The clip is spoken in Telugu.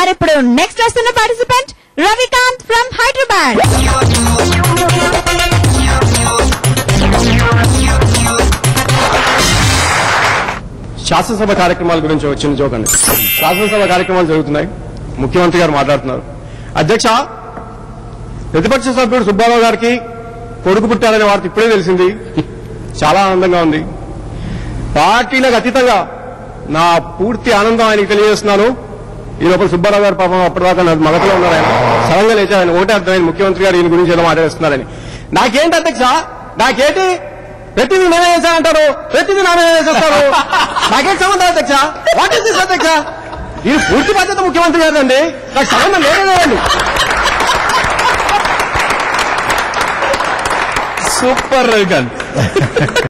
మరిప్పుడు నెక్స్ట్ వస్తున్న పార్టిసిపెంట్ రవికాంత్ ఫ్రమ్ హైదరాబాద్ శాసనసభ కార్యక్రమాల గురించి వచ్చిన జోక్ అండి శాసనసభ కార్యక్రమాలు జరుగుతున్నాయి ముఖ్యమంత్రి గారు మాట్లాడుతున్నారు అధ్యక్ష ప్రతిపక్ష సభ్యుడు సుబ్బారావు గారికి కొడుకు పుట్టారనే వార్త ఇప్పుడే తెలిసింది చాలా ఆనందంగా ఉంది పార్టీలకు అతీతంగా నా పూర్తి ఆనందం ఆయనకి తెలియజేస్తున్నాను ఈ లోపల సుబ్బారావు గారు పాపం అప్పటిదాకా నా మగతలో ఉన్నారు ఆయన సడన్గా లేచి ఆయన ఒకటే అర్థమైంది ముఖ్యమంత్రి గారు ఈయన గురించి ఏదో మాట్లాడేస్తున్నారని నాకేంటి అధ్యక్ష నాకేంటి ప్రతిదీ నేనే చేశానంటారు ప్రతిదీ నానే చేసేస్తారు నాకేం సంబంధం అధ్యక్ష వాట్ ఇస్ దిస్ అధ్యక్ష ఇది పూర్తి బాధ్యత ముఖ్యమంత్రి గారు అండి నాకు సంబంధం లేదే లేదండి సూపర్ రవికాంత్